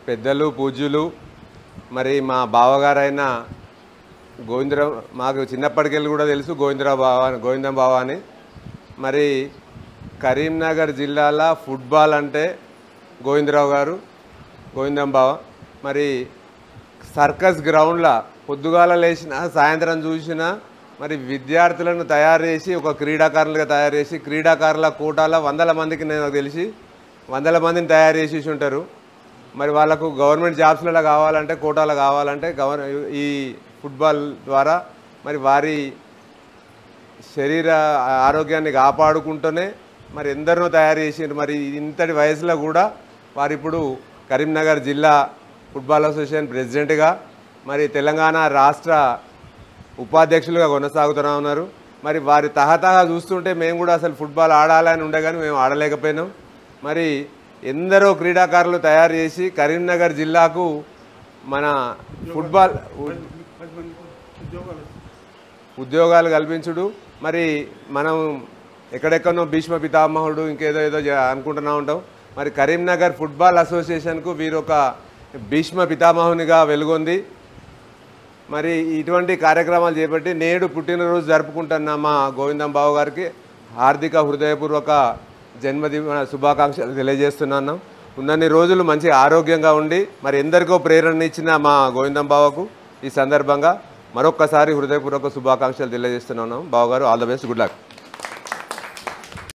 పెద్దలు పూజ్యులు మరి మా బావగారైన గోవిందరావు మాకు చిన్నప్పటికెళ్ళి కూడా తెలుసు గోవిందరావు బావ గోవిందం బావ అని మరి కరీంనగర్ జిల్లాలో ఫుట్బాల్ అంటే గోవిందరావు గారు గోవిందం బావ మరి సర్కస్ గ్రౌండ్లో పొద్దుగాల లేచిన సాయంత్రం చూసిన మరి విద్యార్థులను తయారు చేసి ఒక క్రీడాకారులుగా తయారు చేసి క్రీడాకారుల కోటాల వందల మందికి నేను నాకు తెలిసి వందల మందిని తయారు చేసి ఉంటారు మరి వాళ్ళకు గవర్నమెంట్ జాబ్స్లలో కావాలంటే కోటాలో కావాలంటే గవర్ ఈ ఫుట్బాల్ ద్వారా మరి వారి శరీర ఆరోగ్యాన్ని కాపాడుకుంటూనే మరి ఎందరినో తయారు చేసిండ్రు మరి ఇంతటి వయసులో కూడా వారు ఇప్పుడు కరీంనగర్ జిల్లా ఫుట్బాల్ అసోసియేషన్ ప్రెసిడెంట్గా మరి తెలంగాణ రాష్ట్ర ఉపాధ్యక్షులుగా కొనసాగుతూనే ఉన్నారు మరి వారి తహతహా చూస్తుంటే మేము కూడా అసలు ఫుట్బాల్ ఆడాలని ఉండే కానీ మేము ఆడలేకపోయినాం మరి ఎందరో క్రీడాకారులు తయారు చేసి కరీంనగర్ జిల్లాకు మన ఫుట్బాల్ ఉద్యోగాలు కల్పించుడు మరి మనం ఎక్కడెక్కడో భీష్మ పితామహుడు ఇంకేదో ఏదో జ- అనుకుంటున్నా ఉంటాం మరి కరీంనగర్ ఫుట్బాల్ అసోసియేషన్కు వీరు ఒక భీష్మ పితామహునిగా వెలుగొంది మరి ఇటువంటి కార్యక్రమాలు చేపట్టి నేడు పుట్టినరోజు జరుపుకుంటున్న మా గోవిందం బాబు గారికి హార్దిక హృదయపూర్వక జన్మదిన శుభాకాంక్షలు తెలియజేస్తున్నాను ఉన్నన్ని రోజులు మంచి ఆరోగ్యంగా ఉండి మరి ఎందరికో ప్రేరణ ఇచ్చిన మా గోవిందం బావకు ఈ సందర్భంగా మరొక్కసారి హృదయపూర్వక శుభాకాంక్షలు తెలియజేస్తున్నాను బావగారు all the best good luck